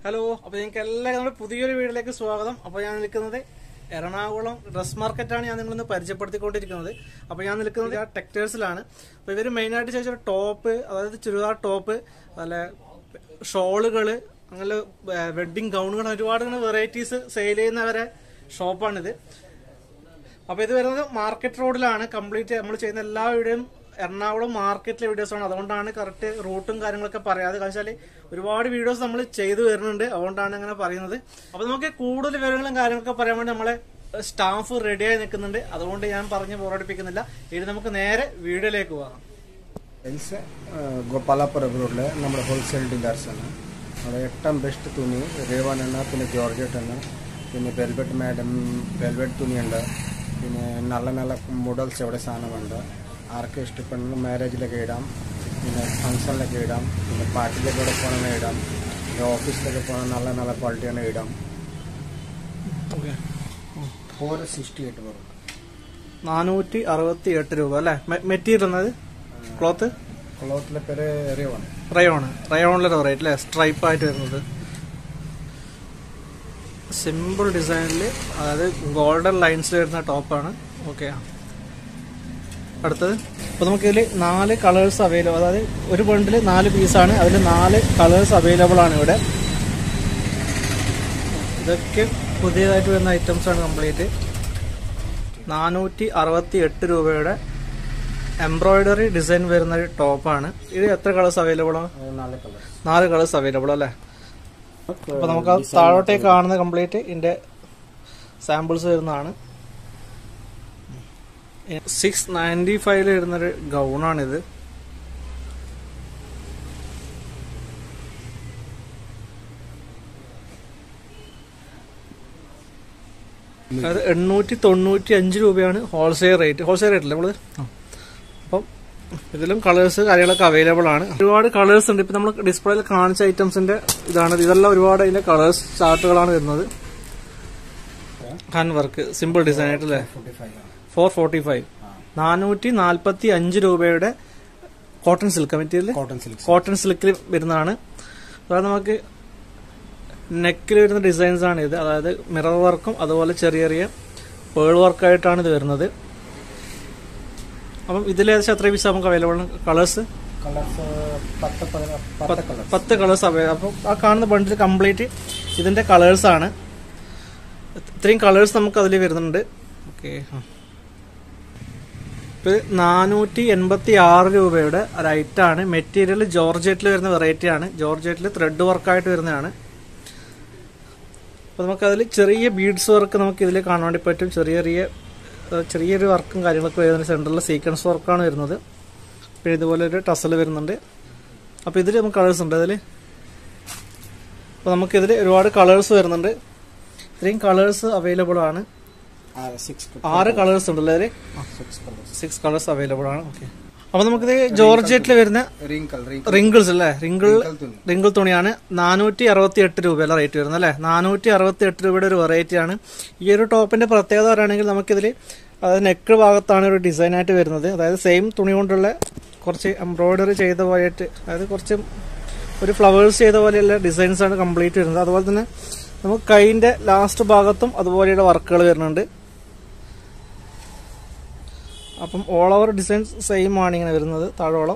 hello അപ്പൊ നിങ്ങൾക്ക് എല്ലാവരും നമ്മുടെ പുതിയൊരു വീഡിയോയിലേക്ക് സ്വാഗതം അപ്പൊ ഞാൻ നിൽക്കുന്നത് എറണാകുളം ഡ്രസ് മാർക്കറ്റാണ് ഞാൻ നിങ്ങളിന്ന് പരിചയപ്പെടുത്തിക്കൊണ്ടിരിക്കുന്നത് അപ്പൊ ഞാൻ നിൽക്കുന്നത് ആ ടെക്സ്റ്റൈൽസിലാണ് അപ്പൊ ഇവര് മെയിൻ ആയിട്ട് ചോദിച്ച ടോപ്പ് അതായത് ചുരിദാർ ടോപ്പ് അതുപോലെ ഷോളുകള് അങ്ങനെ വെഡിങ് ഗൗണുകൾ ഒരുപാട് വെറൈറ്റീസ് സെയിൽ ചെയ്യുന്നവരെ ഷോപ്പാണിത് അപ്പൊ ഇത് വരുന്നത് മാർക്കറ്റ് റോഡിലാണ് കംപ്ലീറ്റ് നമ്മൾ ചെയ്യുന്ന എല്ലാ വീഡിയോയും എറണാകുളം മാർക്കറ്റിലെ വീഡിയോസ് ആണ് അതുകൊണ്ടാണ് കറക്റ്റ് റൂട്ടും കാര്യങ്ങളൊക്കെ പറയാതെ കാരണം വെച്ചാൽ ഒരുപാട് വീഡിയോസ് നമ്മൾ ചെയ്തു വരുന്നുണ്ട് അതുകൊണ്ടാണ് അങ്ങനെ പറയുന്നത് അപ്പൊ നമുക്ക് കൂടുതൽ വിവരങ്ങളും കാര്യങ്ങളൊക്കെ പറയാൻ വേണ്ടി നമ്മളെ സ്റ്റാഫ് റെഡിയായി നിൽക്കുന്നുണ്ട് അതുകൊണ്ട് ഞാൻ പറഞ്ഞ് ബോറടിപ്പിക്കുന്നില്ല ഇനി നമുക്ക് നേരെ വീഡിയോയിലേക്ക് പോകാം എൽസ് ഗോപാലാപുര റോഡിലെ നമ്മുടെ ഹോൾസെയിൽ ഡീലേഴ്സാണ് അവിടെ ഏറ്റവും ബെസ്റ്റ് തുണി രേവൻ എണ്ണ പിന്നെ ജോർജറ്റ് എണ്ണ പിന്നെ വെൽവെറ്റ് മാഡം വെൽവെറ്റ് തുണിയുണ്ട് പിന്നെ നല്ല നല്ല മോഡൽസ് ഇവിടെ സാധനമുണ്ട് ആർക്ക് ഇഷ്ടപ്പെടുന്ന മാരേജിലൊക്കെ ഇടാം പിന്നെ ഫങ്ഷനിലൊക്കെ ഇടാം പിന്നെ പാർട്ടിയിലൊക്കെ ഇവിടെ പോകണമെങ്കിൽ ഇടാം പിന്നെ ഓഫീസിലൊക്കെ പോകണം നല്ല നല്ല ക്വാളിറ്റിയാണ് ഇടാം ഫോർ സിക്സ്റ്റി എയ്റ്റ് വരും നാനൂറ്റി അറുപത്തി എട്ട് രൂപ അല്ലെ മെറ്റീരിയൽ എന്നത് ക്ലോത്ത് ക്ലോത്തിലെ പേര് രേവൻ റയോണ് റയോണിലെ റേറ്റ് അല്ലേ സ്ട്രൈപ്പ് ആയിട്ട് വരുന്നത് സിമ്പിൾ ഡിസൈനിൽ അതായത് ഗോൾഡൻ ലൈൻസിൽ വരുന്ന ടോപ്പാണ് ഓക്കെ അടുത്തത് അപ്പോൾ നമുക്കിതിൽ നാല് കളേഴ്സ് അവൈലബിൾ അതായത് ഒരു ബണ്ടിൽ നാല് പീസാണ് അതിൽ നാല് കളേഴ്സ് അവൈലബിൾ ആണ് ഇവിടെ ഇതൊക്കെ പുതിയതായിട്ട് വരുന്ന ഐറ്റംസ് ആണ് കംപ്ലീറ്റ് നാനൂറ്റി അറുപത്തി എട്ട് രൂപയുടെ എംബ്രോയിഡറി ഡിസൈൻ വരുന്ന ഒരു ടോപ്പാണ് ഇത് എത്ര കളേഴ്സ് അവൈലബിൾ ആണ് നാല് കളർ നാല് കളേഴ്സ് അവൈലബിൾ അല്ലേ അപ്പൊ നമുക്ക് ആ താഴോട്ടേക്ക് കാണുന്ന കംപ്ലീറ്റ് ഇതിന്റെ സാമ്പിൾസ് വരുന്നതാണ് സിക്സ് നയൻറ്റി ഫൈവില് വരുന്നൊരു ഗൗണാണിത് അതായത് എണ്ണൂറ്റി തൊണ്ണൂറ്റി അഞ്ച് രൂപയാണ് ഹോൾസെയിൽ റേറ്റ് ഹോൾസെയിൽ റേറ്റ് അല്ലേ നമ്മള് അപ്പം ഇതിലും കളേഴ്സ് കാര്യങ്ങളൊക്കെ അവൈലബിൾ ആണ് ഒരുപാട് കളേഴ്സ് ഉണ്ട് ഇപ്പൊ നമ്മൾ ഡിസ്പ്ലേയിൽ കാണിച്ച ഐറ്റംസിന്റെ ഇതാണ് ഇതെല്ലാം ഒരുപാട് അതിന്റെ കളേഴ്സ് ചാർട്ടുകളാണ് വരുന്നത് ഹാൻഡ് വർക്ക് സിമ്പിൾ ഡിസൈൻ ആയിട്ടല്ലേ forty five four forty five നാനൂറ്റി നാൽപ്പത്തി അഞ്ച് രൂപയുടെ cotton silk material cotton silks cotton സിൽക്കിൽ വരുന്നതാണ് അതായത് നമുക്ക് നെക്കിൽ വരുന്ന ഡിസൈൻസ് ആണ് ഇത് അതായത് മിറർ വർക്കും അതുപോലെ ചെറിയ ചെറിയ പേൾ വർക്കായിട്ടാണ് ഇത് വരുന്നത് അപ്പം ഇതിൽ ഏകദേശം എത്ര പീസ് നമുക്ക് അവൈലബിൾ കളേഴ്സ് കളർസ് പത്ത് പതിന- പത്ത് കളർ പത്ത് കളേഴ്സ് അവൈലബിൾ അപ്പം ആ കാണുന്ന ബണ്ടിൽ കംപ്ലീറ്റ് ഇതിന്റെ കളേഴ്സ് ആണ് ഇത്രയും കളേഴ്സ് നമുക്ക് അതിൽ വരുന്നുണ്ട് ഓക്കെ ഇപ്പൊ നാനൂറ്റി എൺപത്തി ആറ് രൂപയുടെ ഒരു ഐറ്റം ആണ് മെറ്റീരിയൽ ജോർജറ്റിൽ വരുന്ന വെറൈറ്റി ആണ് ജോർജറ്റിൽ ത്രെഡ് വർക്കായിട്ട് വരുന്നതാണ് അപ്പൊ നമുക്ക് അതിൽ ചെറിയ ബീഡ്സ് വർക്ക് നമുക്ക് ഇതിൽ കാണാൻ വേണ്ടി പറ്റും ചെറിയ ചെറിയ ഏഹ് ചെറിയൊരു വർക്കും കാര്യങ്ങളൊക്കെ വരുന്ന സെൻറ്ററിൽ സീക്വൻസ് വർക്കാണ് വരുന്നത് പിന്നെ ഇതുപോലെ ഒരു ടസൽ വരുന്നുണ്ട് അപ്പോൾ ഇതിൽ നമുക്ക് കളേഴ്സ് ഉണ്ട് അതിൽ അപ്പോൾ നമുക്കിതിൽ ഒരുപാട് കളേഴ്സ് വരുന്നുണ്ട് ഇത്രയും കളേഴ്സ് അവൈലബിൾ ആണ് സിക്സ് ആറ് കളേഴ്സ് ഉണ്ടല്ലോ അതിൽ six colours six colours available ആണ് ഓക്കെ അപ്പോൾ നമുക്കിത് ജോർജറ്റിൽ വരുന്ന റിങ്കിൾ റിങ്കിൾ റിങ്കിൾസ് അല്ലേ റിങ്കിൾ തുണി റിങ്കിൾ തുണിയാണ് നാനൂറ്റി അറുപത്തി എട്ട് രൂപയല്ല റേറ്റ് വരുന്നത് അല്ലേ നാനൂറ്റി അറുപത്തി എട്ട് രൂപയുടെ ഒരു വെറൈറ്റി ആണ് ഈ ഒരു ടോപ്പിന്റെ പ്രത്യേകത പറയുകയാണെങ്കിൽ നമുക്കിതിൽ അതായത് നെക്ക് ഭാഗത്താണ് ഒരു ഡിസൈൻ ആയിട്ട് വരുന്നത് അതായത് സെയിം തുണി കൊണ്ടുള്ള കുറച്ച് എംബ്രോയിഡറി ചെയ്ത പോയിട്ട് അതായത് കുറച്ച് ഒരു ഫ്ലവേഴ്സ് ചെയ്ത പോലെയുള്ള ഡിസൈൻസ് ആണ് കംപ്ലീറ്റ് വരുന്നത് അതുപോലെ തന്നെ നമുക്ക് കൈയിന്റെ ലാസ്റ്റ് ഭാഗത്തും അതുപോലെയുള്ള വർക്കുകൾ വരുന്നുണ്ട് അപ്പം ഓൾ ഓവർ ഡിസൈൻസ് സെയിം ആണ് ഇങ്ങനെ വരുന്നത് താഴോളം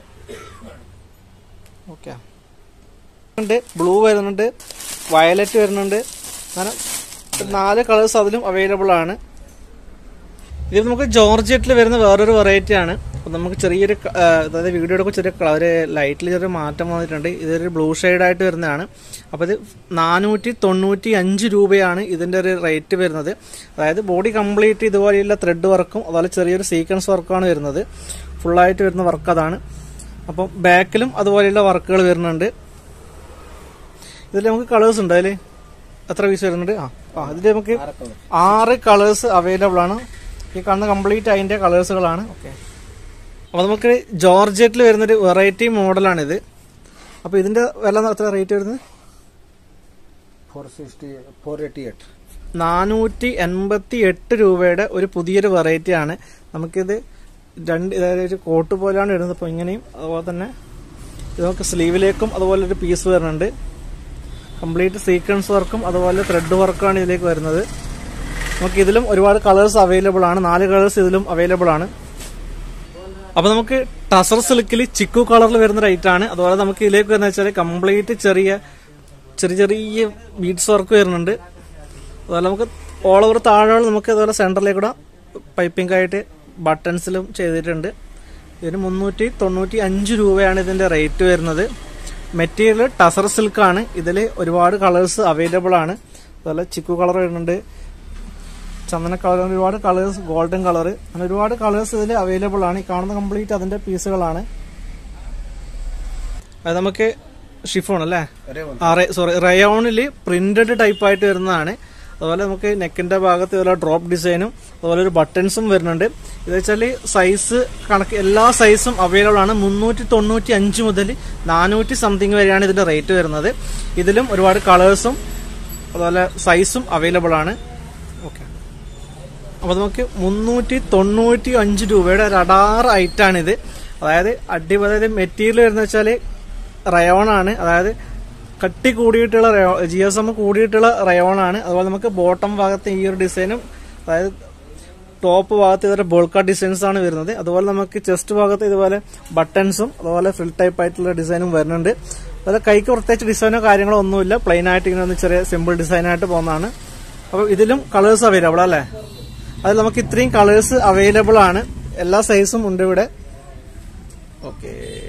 ഓക്കെ ഉണ്ട് ബ്ലൂ വരുന്നുണ്ട് വയലറ്റ് വരുന്നുണ്ട് അങ്ങനെ നാല് കളേഴ്സ് അതിലും അവൈലബിൾ ആണ് ഇത് നമുക്ക് ജോർജറ്റിൽ വരുന്ന വേറൊരു വെറൈറ്റി ആണ് അപ്പം നമുക്ക് ചെറിയൊരു ക- ആ, അതായത് വീഡിയോ എടുക്കുമ്പോൾ ചെറിയ കളർ ലൈറ്റിൽ ചെറിയ മാറ്റം വന്നിട്ടുണ്ട് ഇതൊരു ബ്ലൂ ആയിട്ട് വരുന്നതാണ് അപ്പോൾ ഇത് നാനൂറ്റി തൊണ്ണൂറ്റി അഞ്ച് രൂപയാണ് ഇതിൻ്റെ ഒരു റേറ്റ് വരുന്നത് അതായത് ബോഡി കംപ്ലീറ്റ് ഇതുപോലെയുള്ള ത്രെഡ് വർക്കും അതുപോലെ ചെറിയൊരു സീക്വൻസ് വർക്കാണ് വരുന്നത് ഫുള്ളായിട്ട് വരുന്ന വർക്ക് അതാണ് അപ്പം ബാക്കിലും അതുപോലെയുള്ള വർക്കുകൾ വരുന്നുണ്ട് ഇതിൽ നമുക്ക് കളേഴ്സ് ഉണ്ട് അതിൽ എത്ര പീസ് വരുന്നുണ്ട് ആ ആ ഇതിൽ നമുക്ക് ആറ് കളർ ആറ് കളേഴ്സ് അവൈലബിൾ ആണ് ഈ കാണുന്ന കംപ്ലീറ്റ് അതിന്റെ കളേഴ്സുകളാണ് ഓക്കെ അപ്പോൾ നമുക്ക് ജോർജറ്റിൽ വരുന്നൊരു വെറൈറ്റി മോഡലാണിത് അപ്പോൾ ഇതിന്റെ വില എത്ര റേറ്റ് വരുന്നത് four sixty four eighty eight നാനൂറ്റി എൺപത്തി എട്ട് രൂപയുടെ ഒരു പുതിയൊരു വെറൈറ്റി ആണ് നമുക്കിത് രണ്ട് ഇതായത് ഒരു കോട്ട് പോലെയാണ് വരുന്നത് അപ്പോൾ ഇങ്ങനെയും അതുപോലെ തന്നെ ഇത് നമുക്ക് സ്ലീവിലേക്കും അതുപോലെ ഒരു പീസ് വരുന്നുണ്ട് കംപ്ലീറ്റ് സീക്വൻസ് വർക്കും അതുപോലെ ത്രെഡ് വർക്കാണ് ഇതിലേക്ക് വരുന്നത് നമുക്ക് ഇതിലും ഒരുപാട് കളേഴ്സ് അവൈലബിൾ ആണ് നാല് കളേഴ്സ് ഇതിലും അവൈലബിൾ ആണ് അപ്പൊ നമുക്ക് ടസർ സിൽക്കിൽ ചിക്കു കളറിൽ വരുന്ന റേറ്റ് ആണ് അതുപോലെ നമുക്ക് ഇതിലേക്ക് വരുന്ന വെച്ചാൽ കംപ്ലീറ്റ് ചെറിയ ചെറിയ ചെറിയ ബീഡ്സ് വർക്ക് വരുന്നുണ്ട് അതുപോലെ നമുക്ക് ഓൾ ഓവർ താഴെ നമുക്ക് അതുപോലെ സെന്ററിലേക്കൂടെ പൈപ്പിംഗ് ആയിട്ട് ബട്ടൺസിലും ചെയ്തിട്ടുണ്ട് ഇതിന് മുന്നൂറ്റി തൊണ്ണൂറ്റി അഞ്ച് രൂപയാണ് ഇതിന്റെ റേറ്റ് വരുന്നത് മെറ്റീരിയൽ ടസർ സിൽക്കാണ് ഇതിൽ ഒരുപാട് കളേഴ്സ് അവൈലബിൾ ആണ് അതുപോലെ ചിക്കു കളർ വരുന്നുണ്ട് ചന്ദന കളർ ഒരുപാട് കളേഴ്സ് ഗോൾഡൻ കളർ അങ്ങനെ ഒരുപാട് കളേഴ്സ് ഇതിൽ അവൈലബിൾ ആണ് ഈ കാണുന്ന കംപ്ലീറ്റ് അതിന്റെ പീസുകളാണ് അത് നമുക്ക് ഷിഫോൺ അല്ലേ रेवन സോറി റയോണിൽ പ്രിന്റഡ് ടൈപ്പ് ആയിട്ട് വരുന്നതാണ് അതുപോലെ നമുക്ക് നെക്കിന്റെ ഭാഗത്ത് ഇതുപോലെ ഡ്രോപ്പ് ഡിസൈനും അതുപോലെ ഒരു ബട്ടൺസും വരുന്നുണ്ട് ഇത് വെച്ചാൽ സൈസ് കണക്ക് എല്ലാ സൈസും അവൈലബിൾ ആണ് മുന്നൂറ്റി തൊണ്ണൂറ്റി അഞ്ച് മുതൽ നാനൂറ്റി സംതിങ് വരെയാണ് ഇതിന്റെ റേറ്റ് വരുന്നത് ഇതിലും ഒരുപാട് കളേഴ്സും അതുപോലെ സൈസും അവൈലബിൾ ആണ് ഓക്കെ അപ്പോൾ നമുക്ക് മുന്നൂറ്റി തൊണ്ണൂറ്റി അഞ്ച് രൂപയുടെ ഒരു അടാറ് ഐറ്റാണിത് അതായത് അടിപൊളി മെറ്റീരിയൽ വരുന്ന വെച്ചാൽ റയോൺ ആണ് അതായത് കട്ടി കൂടിയിട്ടുള്ള ജി എസ് എം കൂടിയിട്ടുള്ള റയോൺ ആണ് അതുപോലെ നമുക്ക് ബോട്ടം ഭാഗത്ത് ഈ ഒരു ഡിസൈനും അതായത് ടോപ്പ് ഭാഗത്ത് ഇതുപോലെ ബോൾക്ക ഡിസൈൻസ് ആണ് വരുന്നത് അതുപോലെ നമുക്ക് ചെസ്റ്റ് ഭാഗത്ത് ഇതുപോലെ ബട്ടൺസും അതുപോലെ ഫിൽ ടൈപ്പ് ആയിട്ടുള്ള ഡിസൈനും വരുന്നുണ്ട് അതുപോലെ കൈക്ക് പ്രത്യേകിച്ച് ഡിസൈനോ കാര്യങ്ങളോ ഒന്നുമില്ല പ്ലെയിൻ ആയിട്ട് ഇങ്ങനെ ഒന്ന് ചെറിയ സിമ്പിൾ ഡിസൈൻ ആയിട്ട് പോകുന്നതാണ് അപ്പോൾ ഇതിലും കളേഴ്സ് അവൈലബിൾ അല്ലേ അതിൽ നമുക്ക് ഇത്രയും കളേഴ്സ് അവൈലബിൾ ആണ് എല്ലാ സൈസും ഉണ്ട് ഇവിടെ ഓക്കെ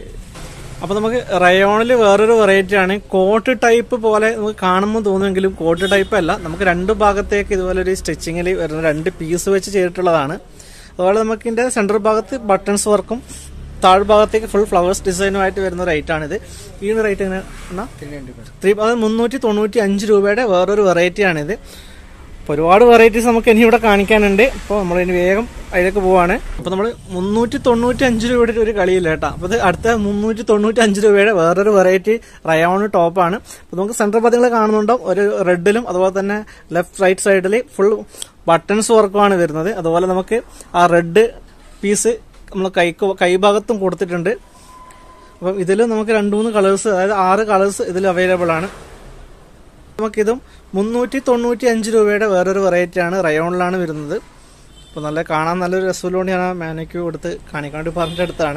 അപ്പൊ നമുക്ക് റയോണിൽ വേറൊരു വെറൈറ്റി ആണ് കോട്ട് ടൈപ്പ് പോലെ നമുക്ക് കാണുമ്പോൾ തോന്നുമെങ്കിലും കോട്ട് ടൈപ്പ് അല്ല നമുക്ക് രണ്ട് ഭാഗത്തേക്ക് ഇതുപോലെ ഒരു സ്റ്റിച്ചിങ്ങിൽ വരുന്ന രണ്ട് പീസ് വെച്ച് ചെയ്തിട്ടുള്ളതാണ് അതുപോലെ നമുക്ക് ഇതിന്റെ സെന്റർ ഭാഗത്ത് ബട്ടൺസ് വർക്കും താഴ്ഭാഗത്തേക്ക് ഫുൾ ഫ്ലവേഴ്സ് ഡിസൈനുമായിട്ട് വരുന്ന റേറ്റ് ആണിത് ഈ റേറ്റ് എങ്ങനെ ത്രീ അത് മുന്നൂറ്റി തൊണ്ണൂറ്റി അഞ്ച് രൂപയുടെ വേറൊരു വെറൈറ്റി ആണിത് അപ്പോൾ ഒരുപാട് വെറൈറ്റീസ് നമുക്ക് ഇനി ഇവിടെ കാണിക്കാനുണ്ട് അപ്പോൾ നമ്മൾ ഇനി വേഗം അതിലേക്ക് പോവാണ് അപ്പോൾ നമ്മൾ മുന്നൂറ്റി തൊണ്ണൂറ്റി അഞ്ച് രൂപയുടെ ഒരു കളിയില്ല കേട്ടോ അപ്പോൾ ഇത് അടുത്ത മുന്നൂറ്റി തൊണ്ണൂറ്റി അഞ്ച് രൂപയുടെ വേറൊരു വെറൈറ്റി റയോൺ ടോപ്പാണ് അപ്പോൾ നമുക്ക് സെൻട്രൽ പദങ്ങൾ കാണുന്നുണ്ടോ ഒരു റെഡിലും അതുപോലെ തന്നെ ലെഫ്റ്റ് റൈറ്റ് സൈഡിൽ ഫുൾ ബട്ടൺസ് വർക്കുമാണ് വരുന്നത് അതുപോലെ നമുക്ക് ആ റെഡ് പീസ് നമ്മൾ കൈ കൈഭാഗത്തും കൊടുത്തിട്ടുണ്ട് അപ്പം ഇതിൽ നമുക്ക് രണ്ട് മൂന്ന് കളേഴ്സ് അതായത് ആറ് കളേഴ്സ് ഇതിൽ അവൈലബിൾ ആണ് നമുക്കിതും മുന്നൂറ്റി തൊണ്ണൂറ്റി അഞ്ച് രൂപയുടെ വേറൊരു വെറൈറ്റി ആണ് റയോണിലാണ് വരുന്നത് അപ്പോൾ നല്ല കാണാൻ നല്ലൊരു രസമുള്ളതുകൊണ്ട് ഞാൻ ആ മാനയ്ക്ക് കൊടുത്ത് കാണിക്കാൻ വേണ്ടി പറഞ്ഞെടുത്താണ്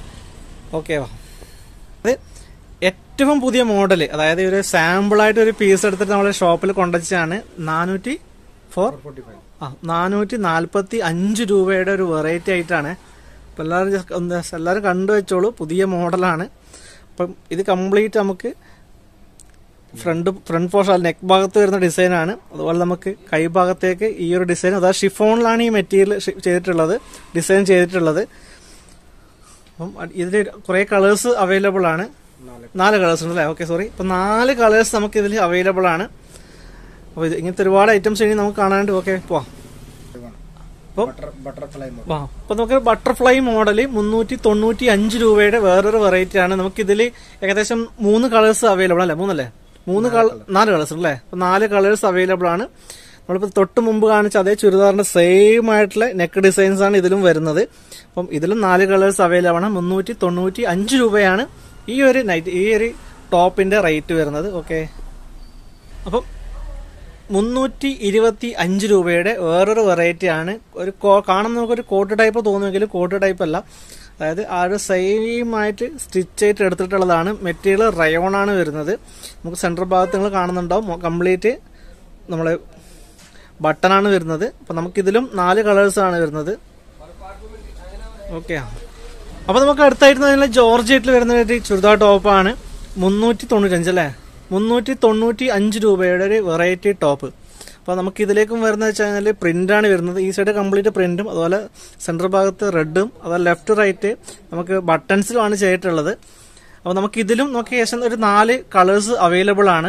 ഓക്കെ വാ അത് ഏറ്റവും പുതിയ മോഡൽ അതായത് ഒരു സാമ്പിളായിട്ട് ഒരു പീസ് എടുത്തിട്ട് നമ്മുടെ ഷോപ്പിൽ കൊണ്ടുവച്ചാണ് നാനൂറ്റി ഫോർ ആ നാനൂറ്റി നാൽപ്പത്തി അഞ്ച് രൂപയുടെ ഒരു വെറൈറ്റി ആയിട്ടാണ് അപ്പം എല്ലാവരും just ഒന്ന് എല്ലാവരും കണ്ടു വെച്ചോളൂ പുതിയ മോഡലാണ് അപ്പം ഇത് കംപ്ലീറ്റ് നമുക്ക് ഫ്രണ്ട് ഫ്രണ്ട് പോർഷൻ നെക്ക് ഭാഗത്ത് വരുന്ന ഡിസൈനാണ് അതുപോലെ നമുക്ക് കൈ ഭാഗത്തേക്ക് ഈ ഒരു ഡിസൈൻ അതായത് ഷിഫോണിലാണ് ഈ മെറ്റീരിയൽ ചെയ്തിട്ടുള്ളത് ഡിസൈൻ ചെയ്തിട്ടുള്ളത് അപ്പം ഇതിൽ കുറേ കളേഴ്സ് അവൈലബിൾ ആണ് നാല് കളേഴ്സ് ഉണ്ട് അല്ലേ ഓക്കെ സോറി ഇപ്പം നാല് കളേഴ്സ് നമുക്ക് ഇതിൽ അവൈലബിൾ ആണ് അപ്പോൾ ഇത് ഇങ്ങനത്തെ ഒരുപാട് ഐറ്റംസ് ഇനി നമുക്ക് കാണാണ്ട് ഓക്കെ പോവാം അപ്പം बटरफ्लाई मोड വാ അപ്പൊ നമുക്ക് ബട്ടർഫ്ലൈ മോഡൽ മുന്നൂറ്റി തൊണ്ണൂറ്റി അഞ്ച് രൂപയുടെ വേറൊരു വെറൈറ്റി ആണ് നമുക്ക് ഇതിൽ ഏകദേശം മൂന്ന് കളേഴ്സ് അവൈലബിൾ അല്ലേ മൂന്നല്ലേ മൂന്ന് കളർ നാല് കളേഴ്സ് അല്ലേ അപ്പൊ നാല് കളേഴ്സ് അവൈലബിൾ ആണ് നമ്മളിപ്പോ തൊട്ട് മുമ്പ് കാണിച്ച അതേ ചുരിദാറിന്റെ സെയിം ആയിട്ടുള്ള നെക്ക് ഡിസൈൻസ് ആണ് ഇതിലും വരുന്നത് അപ്പം ഇതിലും നാല് കളേഴ്സ് അവൈലബിൾ ആണ് മുന്നൂറ്റി തൊണ്ണൂറ്റി അഞ്ച് രൂപയാണ് ഈ ഒരു നൈറ്റ് ഈ ഒരു ടോപ്പിന്റെ റേറ്റ് വരുന്നത് ഓക്കെ അപ്പം മുന്നൂറ്റി ഇരുപത്തി അഞ്ച് രൂപയുടെ വേറൊരു വെറൈറ്റി ആണ് ഒരു കോ- കാണുന്ന നമുക്ക് ഒരു കോട്ട് ടൈപ്പ് തോന്നുമെങ്കിലും കോട്ട് ടൈപ്പ് അല്ല അതായത് ആ ഒരു സെയിം ആയിട്ട് സ്റ്റിച്ച് ആയിട്ട് എടുത്തിട്ടുള്ളതാണ് മെറ്റീരിയൽ റയോൺ ആണ് വരുന്നത് നമുക്ക് സെൻട്രൽ ഭാഗത്ത് നിങ്ങൾ കാണുന്നുണ്ടാവും കംപ്ലീറ്റ് നമ്മളെ ബട്ടണാണ് വരുന്നത് അപ്പം നമുക്കിതിലും നാല് കളേഴ്സ് ആണ് വരുന്നത് ഓക്കെ അപ്പൊ നമുക്ക് അടുത്തായിട്ട് നല്ല ജോർജറ്റിൽ വരുന്ന ഒരു ചുരിദാർ ടോപ്പാണ് മുന്നൂറ്റി തൊണ്ണൂറ്റഞ്ച് അല്ലേ മുന്നൂറ്റി തൊണ്ണൂറ്റി അഞ്ച് രൂപയുടെ ഒരു വെറൈറ്റി ടോപ്പ് അപ്പോൾ നമുക്ക് ഇതിലേക്കും വരുന്നത് വെച്ച് കഴിഞ്ഞാൽ പ്രിന്റാണ് വരുന്നത് ഈ സൈഡ് കംപ്ലീറ്റ് പ്രിന്റും അതുപോലെ സെൻട്രൽ ഭാഗത്ത് റെഡും അതുപോലെ ലെഫ്റ്റ് റൈറ്റ് നമുക്ക് ബട്ടൺസിലുമാണ് ചെയ്തിട്ടുള്ളത് അപ്പോൾ നമുക്ക് ഇതിലും നമുക്ക് ശേഷം ഒരു നാല് കളേഴ്സ് അവൈലബിൾ ആണ്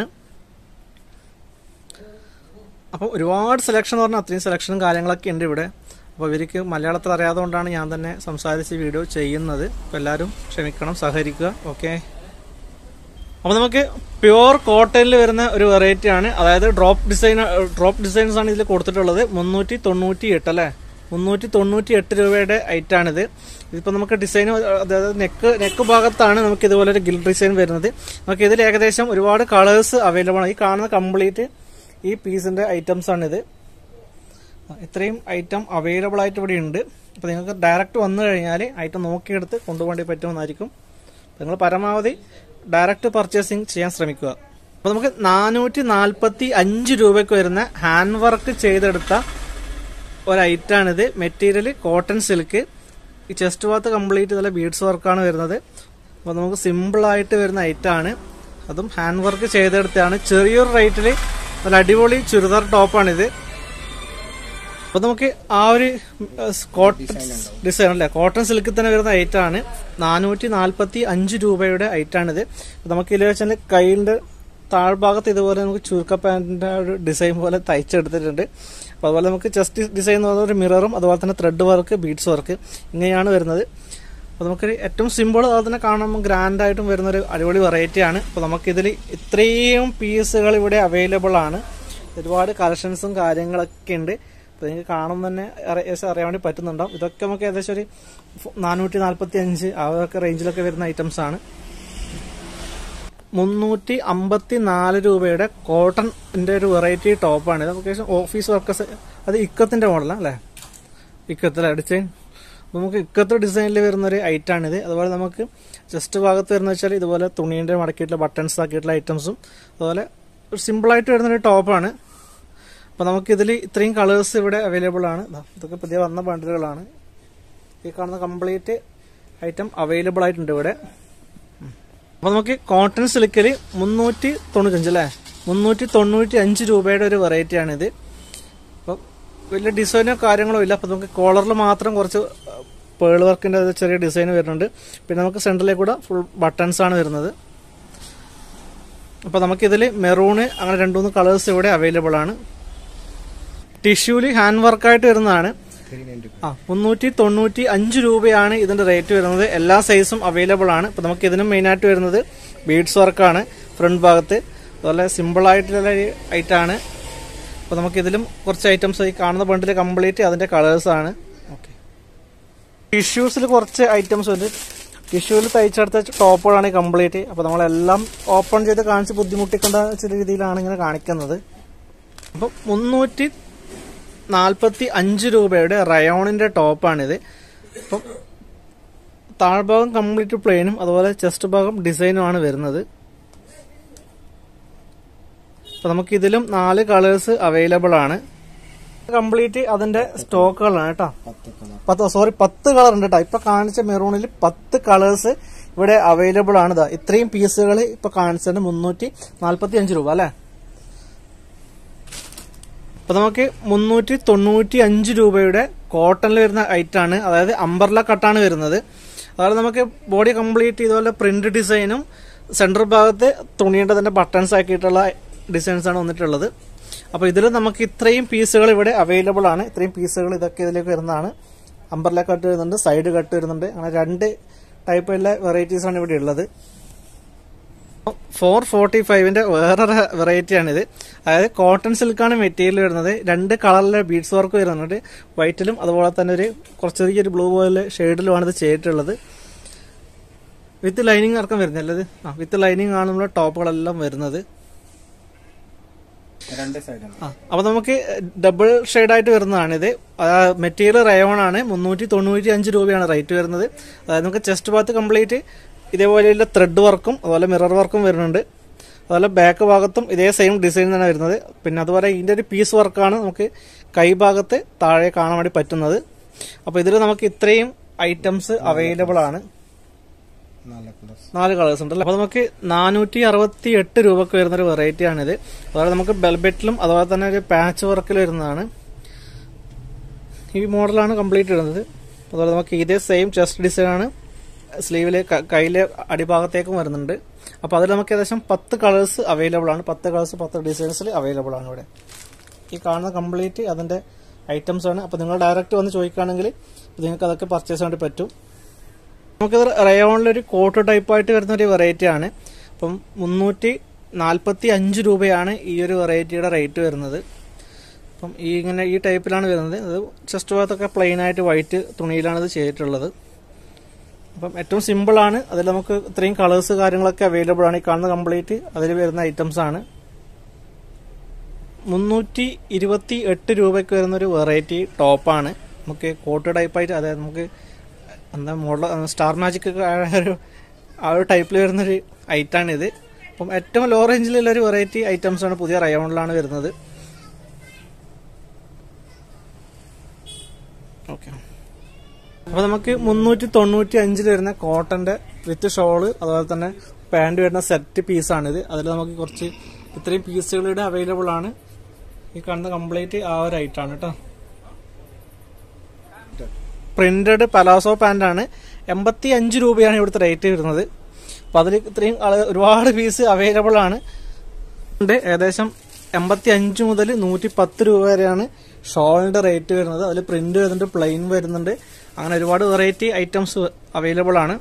അപ്പോൾ ഒരുപാട് സെലക്ഷൻ എന്ന് പറഞ്ഞാൽ അത്രയും സെലക്ഷനും കാര്യങ്ങളൊക്കെ ഉണ്ട് ഇവിടെ അപ്പോൾ ഇവർക്ക് മലയാളത്തിൽ അറിയാത്തതുകൊണ്ടാണ് ഞാൻ തന്നെ സംസാരിച്ച് വീഡിയോ ചെയ്യുന്നത് അപ്പോൾ എല്ലാവരും ക്ഷമിക്കണം സഹകരിക്കുക ഓക്കെ അപ്പോൾ നമുക്ക് പ്യുവർ കോട്ടണിൽ വരുന്ന ഒരു വെറൈറ്റി ആണ് അതായത് ഡ്രോപ്പ് ഡിസൈൻ ഡ്രോപ്പ് ഡിസൈൻസ് ആണ് ഇതിൽ കൊടുത്തിട്ടുള്ളത് മുന്നൂറ്റി തൊണ്ണൂറ്റി എട്ട് അല്ലേ മുന്നൂറ്റി തൊണ്ണൂറ്റി എട്ട് രൂപയുടെ ഐറ്റാണിത് ഇതിപ്പോൾ നമുക്ക് ഡിസൈൻ അതായത് നെക്ക് നെക്ക് ഭാഗത്താണ് നമുക്ക് ഇതുപോലെ ഒരു ഗിൽ ഡിസൈൻ വരുന്നത് നമുക്ക് ഇതിൽ ഏകദേശം ഒരുപാട് കളേഴ്സ് അവൈലബിൾ ആണ് ഈ കാണുന്ന കംപ്ലീറ്റ് ഈ പീസിന്റെ ഐറ്റംസ് ആണിത് ഇത്രയും ഐറ്റം അവൈലബിൾ ആയിട്ട് ഇവിടെ ഉണ്ട് അപ്പോൾ നിങ്ങൾക്ക് ഡയറക്റ്റ് വന്നു കഴിഞ്ഞാൽ ഐറ്റം നോക്കിയെടുത്ത് കൊണ്ടുപോകേണ്ടി പറ്റുമെന്നായിരിക്കും നിങ്ങൾ പരമാവധി ഡയറക്റ്റ് പർച്ചേസിങ് ചെയ്യാൻ ശ്രമിക്കുക അപ്പോൾ നമുക്ക് നാനൂറ്റി നാൽപ്പത്തി അഞ്ച് രൂപയ്ക്ക് വരുന്ന ഹാൻഡ് വർക്ക് ചെയ്തെടുത്ത ഒരു ഐറ്റാണിത് മെറ്റീരിയൽ കോട്ടൺ സിൽക്ക് ഈ ചെസ്റ്റ് ഭാഗത്ത് കംപ്ലീറ്റ് നല്ല ബീഡ്സ് വർക്കാണ് വരുന്നത് അപ്പോൾ നമുക്ക് സിമ്പിളായിട്ട് വരുന്ന ഐറ്റാണ് അതും ഹാൻഡ് വർക്ക് ചെയ്തെടുത്താണ് ചെറിയൊരു റേറ്റിൽ നല്ല അടിപൊളി ചുരിദാർ ടോപ്പാണിത് അപ്പൊ നമുക്ക് ആ ഒരു കോട്ടൺ ഡിസൈൻ അല്ലേ കോട്ടൺ സിൽക്കിൽ തന്നെ വരുന്ന ഐറ്റം ആണ് നാനൂറ്റി നാൽപ്പത്തി അഞ്ച് രൂപയുടെ ഐറ്റം ആണിത് നമുക്ക് ഇതിൽ വെച്ചാൽ കയ്യിന്റെ താഴ്ഭാഗത്ത് ഇതുപോലെ നമുക്ക് ചുരുക്ക പാൻറ്റിന്റെ ഒരു ഡിസൈൻ പോലെ തയ്ച്ചെടുത്തിട്ടുണ്ട് അപ്പോൾ അതുപോലെ നമുക്ക് ചെസ്റ്റ് ഡിസൈൻ എന്ന് പറയുന്നത് ഒരു മിററും അതുപോലെ തന്നെ ത്രെഡ് വർക്ക് ബീഡ്സ് വർക്ക് ഇങ്ങനെയാണ് വരുന്നത് അപ്പോൾ നമുക്ക് ഏറ്റവും സിമ്പിൾ അതുപോലെ തന്നെ കാണുമ്പോൾ ഗ്രാൻഡ് ആയിട്ടും വരുന്ന ഒരു അടിപൊളി വെറൈറ്റി ആണ് അപ്പോൾ നമുക്കിതിൽ ഇത്രയും പീസുകൾ ഇവിടെ അവൈലബിൾ ആണ് ഒരുപാട് കളക്ഷൻസും കാര്യങ്ങളൊക്കെ ഉണ്ട് അപ്പോൾ നിങ്ങൾക്ക് കാണുമ്പോൾ തന്നെ അറി- ഏകദേശം അറിയാൻ വേണ്ടി പറ്റുന്നുണ്ടാവും ഇതൊക്കെ നമുക്ക് ഏകദേശം ഒരു നാനൂറ്റി നാൽപ്പത്തി അഞ്ച് ആ ഒക്കെ റേഞ്ചിലൊക്കെ വരുന്ന ഐറ്റംസ് ആണ് മുന്നൂറ്റി അമ്പത്തി നാല് രൂപയുടെ കോട്ടണിന്റെ ഒരു വെറൈറ്റി ടോപ്പാണ് ഇത് നമുക്ക് ഏകദേശം ഓഫീസ് വർക്കേഴ്സ് അത് ഇക്കത്തിന്റെ മോഡലാണ് അല്ലേ ഇക്കത്തിലെ ഡിസൈൻ അപ്പോൾ നമുക്ക് ഇക്കത്ത് ഡിസൈനിൽ വരുന്ന ഒരു ഐറ്റാണിത് അതുപോലെ നമുക്ക് ജസ്റ്റ് ഭാഗത്ത് വരുന്ന വെച്ചാൽ ഇതുപോലെ തുണീൻ്റെ മടക്കിയിട്ടുള്ള ബട്ടൺസ് ആക്കിയിട്ടുള്ള ഐറ്റംസും അതുപോലെ ഒരു സിമ്പിളായിട്ട് വരുന്ന ഒരു ടോപ്പാണ് അപ്പോൾ നമുക്കിതിൽ ഇത്രയും കളേഴ്സ് ഇവിടെ അവൈലബിൾ ആണ് ദാ ഇതൊക്കെ പുതിയ വന്ന ബണ്ടിലുകളാണ് ഈ കാണുന്ന കംപ്ലീറ്റ് ഐറ്റം അവൈലബിൾ ആയിട്ടുണ്ട് ഇവിടെ അപ്പോൾ നമുക്ക് കോട്ടൺ സിൽക്കിൽ മുന്നൂറ്റി തൊണ്ണൂറ്റഞ്ച് അല്ലേ മുന്നൂറ്റി തൊണ്ണൂറ്റി അഞ്ച് രൂപയുടെ ഒരു വെറൈറ്റി ആണിത് അപ്പം വലിയ ഡിസൈനോ കാര്യങ്ങളോ ഇല്ല അപ്പം നമുക്ക് കോളറിൽ മാത്രം കുറച്ച് പേൾ വർക്കിൻ്റെ ചെറിയ ഡിസൈൻ വരുന്നുണ്ട് പിന്നെ നമുക്ക് സെൻറ്ററിലേക്ക് കൂടെ ഫുൾ ബട്ടൺസ് ആണ് വരുന്നത് അപ്പോൾ നമുക്കിതിൽ മെറൂണ് അങ്ങനെ രണ്ട് മൂന്ന് കളേഴ്സ് ഇവിടെ അവൈലബിൾ ആണ് ടിഷ്യൂല് ഹാൻഡ് വർക്കായിട്ട് വരുന്നതാണ് ആ മുന്നൂറ്റി തൊണ്ണൂറ്റി അഞ്ച് രൂപയാണ് ഇതിന്റെ റേറ്റ് വരുന്നത് എല്ലാ സൈസും അവൈലബിൾ ആണ് ഇപ്പൊ നമുക്ക് ഇതിനും മെയിൻ ആയിട്ട് വരുന്നത് ബീഡ്സ് വർക്കാണ് ഫ്രണ്ട് ഭാഗത്ത് അതുപോലെ സിമ്പിൾ ആയിട്ടുള്ള ഐറ്റം ആണ് അപ്പൊ നമുക്ക് ഇതിലും കുറച്ച് ഐറ്റംസ് ഈ കാണുന്ന ബണ്ടിൽ കംപ്ലീറ്റ് അതിന്റെ കളേഴ്സ് ആണ് ഓക്കെ ടിഷ്യൂസിൽ കുറച്ച് ഐറ്റംസ് ഉണ്ട് ടിഷ്യൂവിൽ തയ്ച്ചെടുത്ത ടോപ്പുകളാണ് കംപ്ലീറ്റ് അപ്പൊ നമ്മളെല്ലാം ഓപ്പൺ ചെയ്ത് കാണിച്ച് ബുദ്ധിമുട്ടിക്കേണ്ട ചില രീതിയിലാണ് ഇങ്ങനെ കാണിക്കുന്നത് അപ്പം മുന്നൂറ്റി നാൽപ്പത്തി അഞ്ച് രൂപയുടെ റയോണിന്റെ ടോപ്പാണിത് അപ്പം താഴ്ഭാഗം കംപ്ലീറ്റ് പ്ലെയിനും അതുപോലെ ചെസ്റ്റ് ഭാഗം ഡിസൈനും ആണ് വരുന്നത് അപ്പൊ നമുക്ക് ഇതിലും നാല് കളേഴ്സ് അവൈലബിൾ ആണ് കംപ്ലീറ്റ് അതിന്റെ സ്റ്റോക്കുകളാണ് കേട്ടോ പത്ത് സോറി പത്ത് കളർ ഉണ്ട് കേട്ടോ ഇപ്പൊ കാണിച്ച മെറൂണിൽ പത്ത് കളേഴ്സ് ഇവിടെ അവൈലബിൾ ആണ് ഇതാ ഇത്രയും പീസുകൾ ഇപ്പൊ കാണിച്ചത് മുന്നൂറ്റി നാൽപ്പത്തി അഞ്ച് രൂപ അല്ലേ അപ്പൊ നമുക്ക് മുന്നൂറ്റി തൊണ്ണൂറ്റി അഞ്ച് രൂപയുടെ കോട്ടണിൽ വരുന്ന ഐറ്റം ആണ് അതായത് അമ്പർല കട്ടാണ് വരുന്നത് അതായത് നമുക്ക് ബോഡി കംപ്ലീറ്റ് ഇതുപോലെ പ്രിന്റ് ഡിസൈനും സെന്റർ ഭാഗത്ത് തുണിയുടെ തന്നെ ബട്ടൺസ് ആക്കിയിട്ടുള്ള ഡിസൈൻസ് ആണ് വന്നിട്ടുള്ളത് അപ്പോൾ ഇതിൽ നമുക്ക് ഇത്രയും പീസുകൾ ഇവിടെ അവൈലബിൾ ആണ് ഇത്രയും പീസുകൾ ഇതൊക്കെ ഇതിലേക്ക് വരുന്നതാണ് അമ്പർല കട്ട് വരുന്നുണ്ട് സൈഡ് കട്ട് വരുന്നുണ്ട് അങ്ങനെ രണ്ട് ടൈപ്പുള്ള വെറൈറ്റീസ് ആണ് ഇവിടെ ഉള്ളത് ഫോർ ഫോർട്ടി ഫൈവിന്റെ വേറൊരു വെറൈറ്റി ആണിത് അതായത് കോട്ടൺ സിൽക്കാണ് മെറ്റീരിയൽ വരുന്നത് രണ്ട് കളറിലെ ബീഡ്സ് വർക്ക് വരുന്നുണ്ട് വൈറ്റിലും അതുപോലെ തന്നെ ഒരു കുറച്ച് ചെറിയൊരു ബ്ലൂ പോലെ ഷെയ്ഡിലുമാണ് ഇത് ചെയ്തിട്ടുള്ളത് വിത്ത് ലൈനിങ് ഇറക്കം വരുന്നില്ല ഇത് ആ വിത്ത് ലൈനിങ് ആണ് നമ്മുടെ ടോപ്പുകളെല്ലാം വരുന്നത് രണ്ട് സൈഡാണ് ആ അപ്പൊ നമുക്ക് ഡബിൾ ആയിട്ട് വരുന്നതാണിത് മെറ്റീരിയൽ റയോൺ ആണ് മുന്നൂറ്റി തൊണ്ണൂറ്റി അഞ്ച് രൂപയാണ് റേറ്റ് വരുന്നത് അതായത് നമുക്ക് ചെസ്റ്റ് ഭാഗത്ത് കംപ്ലീറ്റ് ഇതേപോലെയുള്ള ത്രെഡ് വർക്കും അതുപോലെ മിറർ വർക്കും വരുന്നുണ്ട് അതുപോലെ ബാക്ക് ഭാഗത്തും ഇതേ സെയിം ഡിസൈൻ തന്നെ വരുന്നത് പിന്നെ അതുപോലെ ഇതിന്റെ ഒരു പീസ് വർക്കാണ് നമുക്ക് കൈ ഭാഗത്ത് താഴെ കാണാൻ വേണ്ടി പറ്റുന്നത് അപ്പോൾ ഇതിൽ നമുക്ക് ഇത്രയും ഐറ്റംസ് അവൈലബിൾ ആണ് നാല് കളേഴ്സ് നാല് കളേഴ്സ് ഉണ്ടല്ലോ അപ്പോൾ നമുക്ക് നാനൂറ്റി അറുപത്തി എട്ട് രൂപക്ക് വരുന്ന ഒരു വെറൈറ്റി ആണിത് അതുപോലെ നമുക്ക് ബെൽബെറ്റിലും അതുപോലെ തന്നെ ഒരു പാച്ച് വർക്കിൽ വരുന്നതാണ് ഈ മോഡലാണ് കംപ്ലീറ്റ് വരുന്നത് അതുപോലെ നമുക്ക് ഇതേ സെയിം ചെസ്റ്റ് ഡിസൈൻ ആണ് സ്ലീവിലെ കയ്യിലെ അടിഭാഗത്തേക്കും വരുന്നുണ്ട് അപ്പോൾ അതിൽ നമുക്ക് ഏകദേശം പത്ത് കളേഴ്സ് അവൈലബിൾ ആണ് പത്ത് കളേഴ്സ് പത്ത് ഡിസൈൻസിൽ അവൈലബിൾ ആണ് ഇവിടെ ഈ കാണുന്ന കംപ്ലീറ്റ് അതിന്റെ ഐറ്റംസ് ആണ് അപ്പോൾ നിങ്ങൾ ഡയറക്റ്റ് വന്ന് ചോദിക്കുകയാണെങ്കിൽ നിങ്ങൾക്ക് അതൊക്കെ പർച്ചേസ് ചെയ്യാൻ വേണ്ടി പറ്റും നമുക്കിത് റയോണിലൊരു കോട്ട് ടൈപ്പായിട്ട് വരുന്ന ഒരു വെറൈറ്റി ആണ് അപ്പം മുന്നൂറ്റി നാൽപ്പത്തി അഞ്ച് രൂപയാണ് ഈ ഒരു വെറൈറ്റിയുടെ റേറ്റ് വരുന്നത് അപ്പം ഈ ഇങ്ങനെ ഈ ടൈപ്പിലാണ് വരുന്നത് അത് ചെസ്റ്റ് ഭാഗത്തൊക്കെ പ്ലെയിൻ ആയിട്ട് വൈറ്റ് തുണിയിലാണ് ഇത് ചെയ്തിട്ടുള്ളത് അപ്പം ഏറ്റവും സിമ്പിളാണ് അതിൽ നമുക്ക് ഇത്രയും കളേഴ്സ് കാര്യങ്ങളൊക്കെ അവൈലബിൾ ആണ് ഈ കാണുന്ന കംപ്ലീറ്റ് അതിൽ വരുന്ന ഐറ്റംസ് ആണ് മുന്നൂറ്റി ഇരുപത്തി എട്ട് രൂപയ്ക്ക് വരുന്ന ഒരു വെറൈറ്റി ടോപ്പാണ് നമുക്ക് കോട്ട് ടൈപ്പായിട്ട് അതായത് നമുക്ക് എന്താ മോഡൽ സ്റ്റാർ മാജിക് ഒക്കെ ആ ഒരു ആ ഒരു ടൈപ്പിൽ വരുന്നൊരു ഐറ്റാണിത് അപ്പം ഏറ്റവും ലോ റേഞ്ചിലുള്ള ഒരു വെറൈറ്റി ഐറ്റംസ് ആണ് പുതിയ റയോണിലാണ് വരുന്നത് ഓക്കെ അപ്പോൾ നമുക്ക് മുന്നൂറ്റി തൊണ്ണൂറ്റി അഞ്ചിൽ വരുന്ന കോട്ടന്റെ വിത്ത് ഷോള് അതുപോലെ തന്നെ പാൻറ് വരുന്ന സെറ്റ് പീസാണിത് അതിൽ നമുക്ക് കുറച്ച് ഇത്രയും പീസുകളുടെ അവൈലബിൾ ആണ് ഈ കാണുന്ന കംപ്ലീറ്റ് ആ ഒരു ഐറ്റാണ് കേട്ടോ പ്രിന്റഡ് പലാസോ പാൻ്റ് ആണ് എൺപത്തി അഞ്ച് രൂപയാണ് ഇവിടുത്തെ റേറ്റ് വരുന്നത് അപ്പോൾ അതിൽ ഇത്രയും ആള് ഒരുപാട് പീസ് അവൈലബിൾ ആണ് ഉണ്ട് ഏകദേശം എൺപത്തി അഞ്ച് മുതൽ നൂറ്റി പത്ത് രൂപ വരെയാണ് ഷോളിന്റെ റേറ്റ് വരുന്നത് അതിൽ പ്രിന്റ് വരുന്നുണ്ട് പ്ലെയിൻ വരുന്നുണ്ട് അങ്ങനെ ഒരുപാട് വെറൈറ്റി ഐറ്റംസ് അവൈലബിൾ ആണ്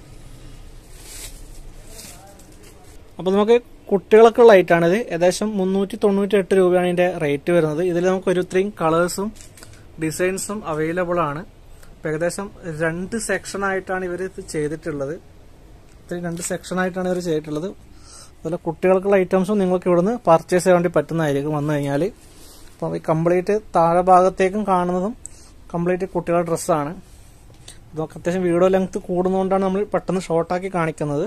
അപ്പോൾ നമുക്ക് കുട്ടികളൊക്കെ ഉള്ള ഐറ്റാണിത് ഏകദേശം മുന്നൂറ്റി തൊണ്ണൂറ്റി എട്ട് രൂപയാണ് ഇതിന്റെ റേറ്റ് വരുന്നത് ഇതിൽ നമുക്ക് ഒരു ഇത്രയും കളേഴ്സും ഡിസൈൻസും അവൈലബിൾ ആണ് അപ്പോൾ ഏകദേശം രണ്ട് സെക്ഷൻ ആയിട്ടാണ് ഇവർ ഇത് ചെയ്തിട്ടുള്ളത് ഇത്രയും രണ്ട് സെക്ഷൻ ആയിട്ടാണ് ഇവർ ചെയ്തിട്ടുള്ളത് അതുപോലെ കുട്ടികൾക്കുള്ള ഐറ്റംസും നിങ്ങൾക്ക് ഇവിടുന്ന് പർച്ചേസ് ചെയ്യാൻ വേണ്ടി പറ്റുന്നതായിരിക്കും വന്നു കഴിഞ്ഞാൽ അപ്പോൾ ഈ കംപ്ലീറ്റ് താഴെ ഭാഗത്തേക്കും കാണുന്നതും കംപ്ലീറ്റ് കുട്ടികളുടെ ഡ്രസ്സാണ് ഇതൊക്കെ അത്യാവശ്യം വീഡിയോ ലെങ്ത് കൂടുന്നതുകൊണ്ടാണ് നമ്മൾ പെട്ടെന്ന് ഷോർട്ടാക്കി കാണിക്കുന്നത്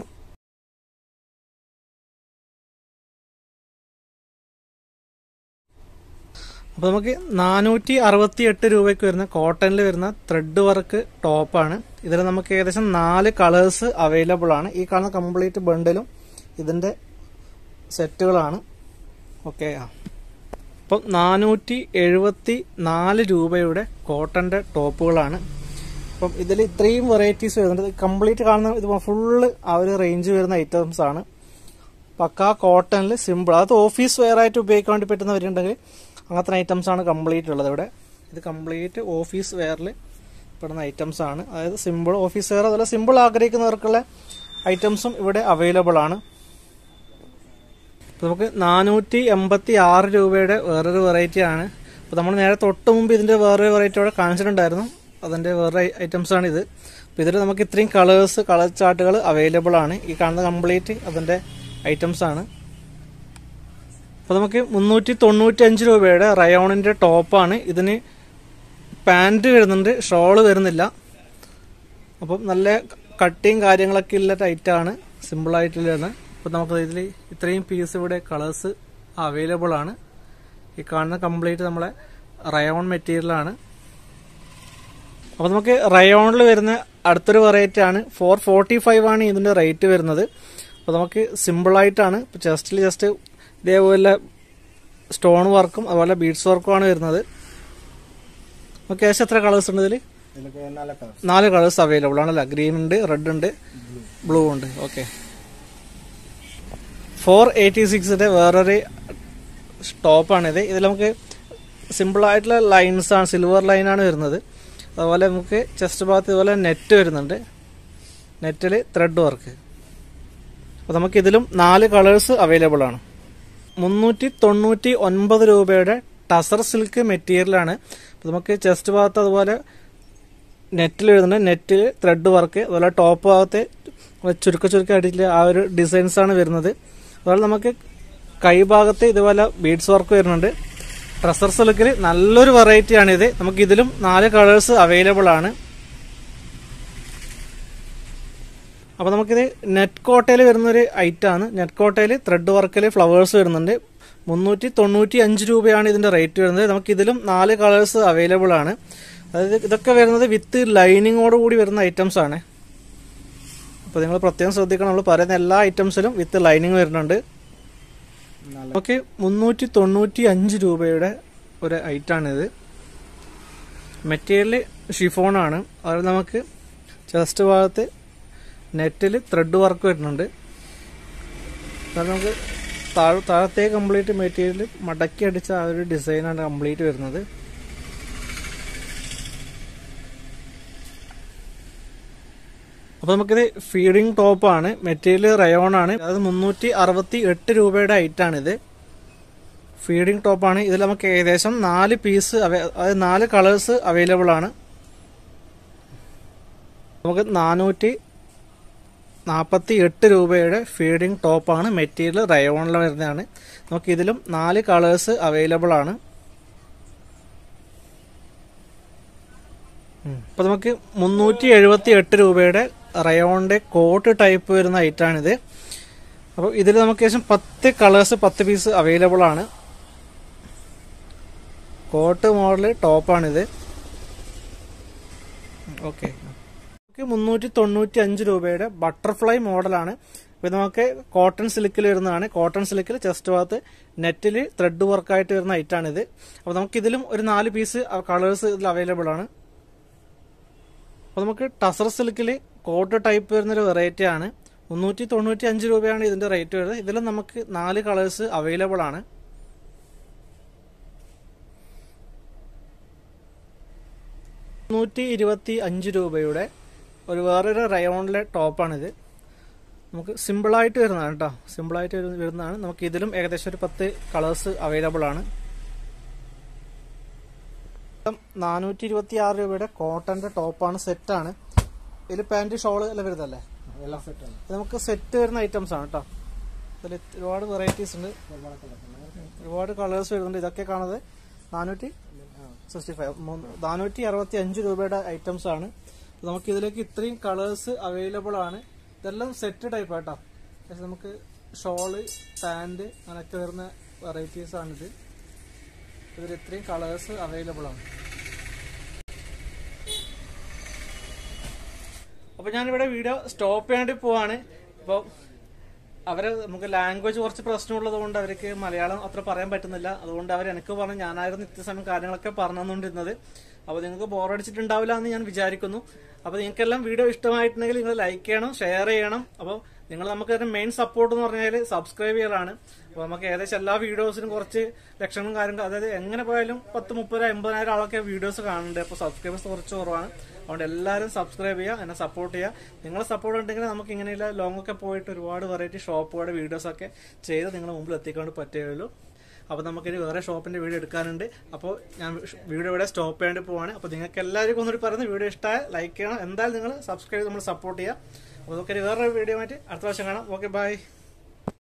അപ്പോൾ നമുക്ക് നാനൂറ്റി അറുപത്തി എട്ട് രൂപയ്ക്ക് വരുന്ന കോട്ടണിൽ വരുന്ന ത്രെഡ് വർക്ക് ടോപ്പാണ് ഇതിൽ നമുക്ക് ഏകദേശം നാല് കളേഴ്സ് അവൈലബിൾ ആണ് ഈ കാണുന്ന കംപ്ലീറ്റ് ബണ്ടിലും ഇതിന്റെ സെറ്റുകളാണ് ഓക്കെ ആ അപ്പം നാനൂറ്റി എഴുപത്തി നാല് രൂപയുടെ കോട്ടന്റെ ടോപ്പുകളാണ് അപ്പം ഇതിൽ ഇത്രയും വെറൈറ്റീസ് വരുന്നുണ്ട് കംപ്ലീറ്റ് കാണുന്ന ഇത് ഫുള്ള് ആ ഒരു റേഞ്ച് വരുന്ന ഐറ്റംസ് ആണ് പക്കാ കോട്ടണിൽ സിമ്പിൾ അത് ഓഫീസ് വെയർ ആയിട്ട് ഉപയോഗിക്കാൻ വേണ്ടി പറ്റുന്നവരുണ്ടെങ്കിൽ അങ്ങനത്തെ ഐറ്റംസ് ആണ് കംപ്ലീറ്റ് ഉള്ളത് ഇവിടെ ഇത് കംപ്ലീറ്റ് ഓഫീസ് വെയറിൽ പെടുന്ന ഐറ്റംസ് ആണ് അതായത് സിമ്പിൾ ഓഫീസ് വെയർ അതുപോലെ സിമ്പിൾ ആഗ്രഹിക്കുന്നവർക്കുള്ള ഐറ്റംസും ഇവിടെ അവൈലബിൾ ആണ് അപ്പോൾ നമുക്ക് നാനൂറ്റി എൺപത്തി ആറ് രൂപയുടെ വേറൊരു വെറൈറ്റി ആണ് അപ്പോൾ നമ്മൾ നേരെ തൊട്ട് മുമ്പ് ഇതിന്റെ വേറൊരു വെറൈറ്റി അവിടെ കാണിച്ചിട്ടുണ്ടായിരുന്നു അതിന്റെ വേറെ ഐറ്റംസ് ആണ് ഇത് അപ്പോൾ ഇതിൽ നമുക്ക് ഇത്രയും കളേഴ്സ് കളർ ചാർട്ടുകൾ അവൈലബിൾ ആണ് ഈ കാണുന്ന കംപ്ലീറ്റ് അതിന്റെ ഐറ്റംസ് ആണ് അപ്പോൾ നമുക്ക് മുന്നൂറ്റി തൊണ്ണൂറ്റി അഞ്ച് രൂപയുടെ റയോണിന്റെ ടോപ്പാണ് ഇതിന് പാൻറ് വരുന്നുണ്ട് ഷോള് വരുന്നില്ല അപ്പം നല്ല കട്ടിയും കാര്യങ്ങളൊക്കെ ഉള്ള ടൈറ്റാണ് സിമ്പിളായിട്ടുള്ളതാണ് അപ്പോൾ നമുക്ക് ഇതിൽ ഇത്രയും പീസ് ഇവിടെ കളേഴ്സ് അവൈലബിൾ ആണ് ഈ കാണുന്ന കംപ്ലീറ്റ് നമ്മളെ റയോൺ മെറ്റീരിയലാണ് അപ്പോൾ നമുക്ക് റയോണിൽ വരുന്ന അടുത്തൊരു വെറൈറ്റി ആണ് ഫോർ ഫോർട്ടി ഫൈവ് ആണ് ഇതിന്റെ റേറ്റ് വരുന്നത് അപ്പോൾ നമുക്ക് സിമ്പിളായിട്ടാണ് ഇപ്പോൾ ചെസ്റ്റിൽ ജസ്റ്റ് ഇതേപോലെ സ്റ്റോൺ വർക്കും അതുപോലെ ബീഡ്സ് വർക്കും ആണ് വരുന്നത് ഓക്കെ ഏകദേശം എത്ര കളേഴ്സ് ഉണ്ട് ഇതിൽ ഇതിലൊക്കെ നാല് കളർ നാല് കളേഴ്സ് അവൈലബിൾ ആണല്ലേ ഗ്രീൻ ഉണ്ട് റെഡ് ഉണ്ട് ബ്ലൂ ഉണ്ട് ഓക്കെ ഫോർ എയ്റ്റി സിക്സിന്റെ വേറൊരു ടോപ്പാണിത് ഇതിൽ നമുക്ക് സിമ്പിൾ ആയിട്ടുള്ള ലൈൻസ് ആണ് സിൽവർ ലൈനാണ് വരുന്നത് അതുപോലെ നമുക്ക് ചെസ്റ്റ് ഭാഗത്ത് ഇതുപോലെ നെറ്റ് വരുന്നുണ്ട് നെറ്റിൽ ത്രെഡ് വർക്ക് അപ്പോൾ നമുക്ക് ഇതിലും നാല് കളേഴ്സ് അവൈലബിൾ ആണ് മുന്നൂറ്റി തൊണ്ണൂറ്റി ഒൻപത് രൂപയുടെ ടസർ സിൽക്ക് മെറ്റീരിയലാണ് അപ്പോൾ നമുക്ക് ചെസ്റ്റ് ഭാഗത്ത് അതുപോലെ നെറ്റിൽ എഴുതുന്ന നെറ്റിൽ ത്രെഡ് വർക്ക് അതുപോലെ ടോപ്പ് ഭാഗത്ത് ചുരുക്ക ചുരുക്കായിട്ടുള്ള ആ ഒരു ഡിസൈൻസ് ആണ് വരുന്നത് അതുപോലെ നമുക്ക് കൈ ഭാഗത്ത് ഇതുപോലെ ബീഡ്സ് വർക്ക് വരുന്നുണ്ട് ട്രസർ സിൽക്കിൽ നല്ലൊരു വെറൈറ്റി ആണ് ഇത് നമുക്ക് ഇതിലും നാല് കളേഴ്സ് അവൈലബിൾ ആണ് അപ്പോൾ നമുക്കിത് നെറ്റ് കോട്ടയിൽ വരുന്നൊരു ഐറ്റം ആണ് നെറ്റ് കോട്ടയിൽ ത്രെഡ് വർക്കിൽ ഫ്ലവേഴ്സ് വരുന്നുണ്ട് മുന്നൂറ്റി തൊണ്ണൂറ്റി അഞ്ച് രൂപയാണ് ഇതിന്റെ റേറ്റ് വരുന്നത് നമുക്ക് ഇതിലും നാല് കളേഴ്സ് അവൈലബിൾ ആണ് അതായത് ഇതൊക്കെ വരുന്നത് വിത്ത് ലൈനിങ്ങോട് കൂടി വരുന്ന ഐറ്റംസ് ആണ് അപ്പോൾ നിങ്ങൾ പ്രത്യേകം ശ്രദ്ധിക്കണം നമ്മൾ പറയുന്ന എല്ലാ ഐറ്റംസിലും വിത്ത് ലൈനിങ് വരുന്നുണ്ട് നമുക്ക് മുന്നൂറ്റി തൊണ്ണൂറ്റി അഞ്ച് രൂപയുടെ ഒരു ഐറ്റാണിത് മെറ്റീരിയൽ ഷിഫോണാണ് അത് നമുക്ക് ചെസ്റ്റ് ഭാഗത്ത് നെറ്റിൽ ത്രെഡ് വർക്ക് വരുന്നുണ്ട് അത് നമുക്ക് താഴെ താഴത്തെ കംപ്ലീറ്റ് മെറ്റീരിയൽ മടക്കി അടിച്ച ആ ഒരു ഡിസൈനാണ് കംപ്ലീറ്റ് വരുന്നത് അപ്പോൾ നമുക്കിത് ഫീഡിംഗ് ടോപ്പാണ് മെറ്റീരിയൽ റയോൺ ആണ് അത് മുന്നൂറ്റി അറുപത്തി എട്ട് രൂപയുടെ ഐറ്റാണിത് ഫീഡിംഗ് ടോപ്പാണ് ഇതിൽ നമുക്ക് ഏകദേശം നാല് പീസ് അതായത് നാല് കളേഴ്സ് അവൈലബിൾ ആണ് നമുക്ക് നാനൂറ്റി നാൽപ്പത്തി എട്ട് രൂപയുടെ ഫീഡിംഗ് ടോപ്പാണ് മെറ്റീരിയൽ റയോണിൽ വരുന്നതാണ് നമുക്ക് ഇതിലും നാല് കളേഴ്സ് അവൈലബിൾ ആണ് അപ്പോൾ നമുക്ക് മുന്നൂറ്റി എഴുപത്തി എട്ട് രൂപയുടെ റയോണിൻ്റെ കോട്ട് ടൈപ്പ് വരുന്ന ഐറ്റാണിത് അപ്പോൾ ഇതിൽ നമുക്ക് ഏകദേശം പത്ത് കളേഴ്സ് പത്ത് പീസ് അവൈലബിൾ ആണ് കോട്ട് മോഡൽ ടോപ്പാണിത് ഓക്കെ നമുക്ക് മുന്നൂറ്റി തൊണ്ണൂറ്റി അഞ്ച് രൂപയുടെ ബട്ടർഫ്ലൈ മോഡലാണ് അപ്പോൾ ഇത് നമുക്ക് കോട്ടൺ സിൽക്കിൽ വരുന്നതാണ് കോട്ടൺ സിൽക്കിൽ ചെസ്റ്റ് ഭാഗത്ത് നെറ്റിൽ ത്രെഡ് വർക്കായിട്ട് വരുന്ന ഐറ്റാണിത് അപ്പോൾ നമുക്ക് ഇതിലും ഒരു നാല് പീസ് കളേഴ്സ് ഇതിൽ അവൈലബിൾ ആണ് അപ്പോൾ നമുക്ക് ടസർ സിൽക്കിൽ കോട്ട് ടൈപ്പ് വരുന്നൊരു വെറൈറ്റി ആണ് മുന്നൂറ്റി തൊണ്ണൂറ്റി അഞ്ച് രൂപയാണ് ഇതിന്റെ റേറ്റ് വരുന്നത് ഇതിലും നമുക്ക് നാല് കളേഴ്സ് അവൈലബിൾ ആണ് നൂറ്റി ഇരുപത്തി അഞ്ച് രൂപയുടെ ഒരു വേറൊരു റയോണിലെ ടോപ്പാണിത് നമുക്ക് സിമ്പിളായിട്ട് വരുന്നതാണ് കേട്ടോ സിമ്പിളായിട്ട് വരുന്നതാണ് നമുക്ക് ഇതിലും ഏകദേശം ഒരു പത്ത് കളേഴ്സ് അവൈലബിൾ ആണ് നാനൂറ്റി ഇരുപത്തി ആറ് രൂപയുടെ കോട്ടന്റെ ടോപ്പാണ് സെറ്റാണ് ഇതിൽ പാന്റ് ഷോള് എല്ലാം വരുന്നതല്ലേ എല്ലാം സെറ്റാണ് ഇത് നമുക്ക് സെറ്റ് വരുന്ന ഐറ്റംസ് ആണ് കേട്ടോ ഇതിൽ ഒരുപാട് വെറൈറ്റീസ് ഉണ്ട് ഒരുപാട് കളേഴ്സ് വരുന്നുണ്ട് ഇതൊക്കെ കാണുന്നത് നാനൂറ്റി സിക്സ്റ്റി ഫൈവ് നാനൂറ്റി അറുപത്തി അഞ്ച് രൂപയുടെ ഐറ്റംസ് ആണ് നമുക്ക് ഇതിലേക്ക് ഇത്രയും കളേഴ്സ് അവൈലബിൾ ആണ് ഇതെല്ലാം സെറ്റ് ടൈപ്പ് ആട്ടോ പക്ഷെ നമുക്ക് ഷോള് പാന്റ് അങ്ങനെയൊക്കെ വരുന്ന വെറൈറ്റീസ് ആണിത് ഇതിൽ ഇത്രയും കളേഴ്സ് അവൈലബിൾ ആണ് അപ്പൊ ഞാനിവിടെ വീഡിയോ സ്റ്റോപ്പ് ചെയ്യാണ്ടി പോവാണ് അപ്പോൾ അവര് നമുക്ക് ലാംഗ്വേജ് കുറച്ച് പ്രശ്നമുള്ളത് കൊണ്ട് അവർക്ക് മലയാളം അത്ര പറയാൻ പറ്റുന്നില്ല അതുകൊണ്ട് അവർ എനിക്ക് പറഞ്ഞു ഞാനായിരുന്നു നിത്യസമയം കാര്യങ്ങളൊക്കെ പറഞ്ഞു തന്നുകൊണ്ടിരുന്നത് അപ്പോൾ നിങ്ങൾക്ക് ബോറടിച്ചിട്ടുണ്ടാവില്ല എന്ന് ഞാൻ വിചാരിക്കുന്നു അപ്പോൾ നിങ്ങൾക്കെല്ലാം വീഡിയോ ഇഷ്ടമായിട്ടുണ്ടെങ്കിൽ നിങ്ങൾ ലൈക്ക് ചെയ്യണം ഷെയർ ചെയ്യണം അപ്പോൾ നിങ്ങൾ നമുക്ക് മെയിൻ സപ്പോർട്ട് എന്ന് പറഞ്ഞാൽ സബ്സ്ക്രൈബ് ചെയ്യലാണ് അപ്പോൾ നമുക്ക് ഏകദേശം എല്ലാ വീഡിയോസിനും കുറച്ച് ലക്ഷങ്ങളും കാര്യങ്ങളും അതായത് എങ്ങനെ പോയാലും പത്ത് മുപ്പത് എൺപതിനായിരം ആളൊക്കെ വീഡിയോസ് കാണുന്നുണ്ട് അപ്പോൾ സബ്സ്ക്രൈബേഴ്സ് കുറച്ച് കുറവാണ് അതുകൊണ്ട് എല്ലാവരും സബ്സ്ക്രൈബ് ചെയ്യുക എന്നെ സപ്പോർട്ട് ചെയ്യുക നിങ്ങളെ സപ്പോർട്ട് ഉണ്ടെങ്കിൽ നമുക്ക് ഇങ്ങനെയുള്ള ലോങ് ഒക്കെ പോയിട്ട് ഒരുപാട് വെറൈറ്റി ഷോപ്പുകളുടെ വീഡിയോസ് ഒക്കെ ചെയ്ത് നിങ്ങളുടെ മുമ്പിൽ എത്തിക്കൊണ്ട് പറ്റുകയുള്ളൂ അപ്പോൾ നമുക്കിനി വേറെ ഷോപ്പിന്റെ വീഡിയോ എടുക്കാനുണ്ട് അപ്പോൾ ഞാൻ വീഡിയോ ഇവിടെ സ്റ്റോപ്പ് ചെയ്യേണ്ടി പോവാണ് അപ്പോൾ നിങ്ങൾക്ക് എല്ലാവർക്കും ഒന്നുകൂടി പറയുന്നത് വീഡിയോ ഇഷ്ടമായ ലൈക്ക് ചെയ്യണം എന്തായാലും നിങ്ങൾ സബ്സ്ക്രൈബ് നമ്മൾ സപ്പോർട്ട് ചെയ്യുക അപ്പോൾ നമുക്കൊരു വേറെ വീഡിയോ ആയിട്ട് അടുത്ത പ്രാവശ്യം കാണാം ഓക്കെ ബൈ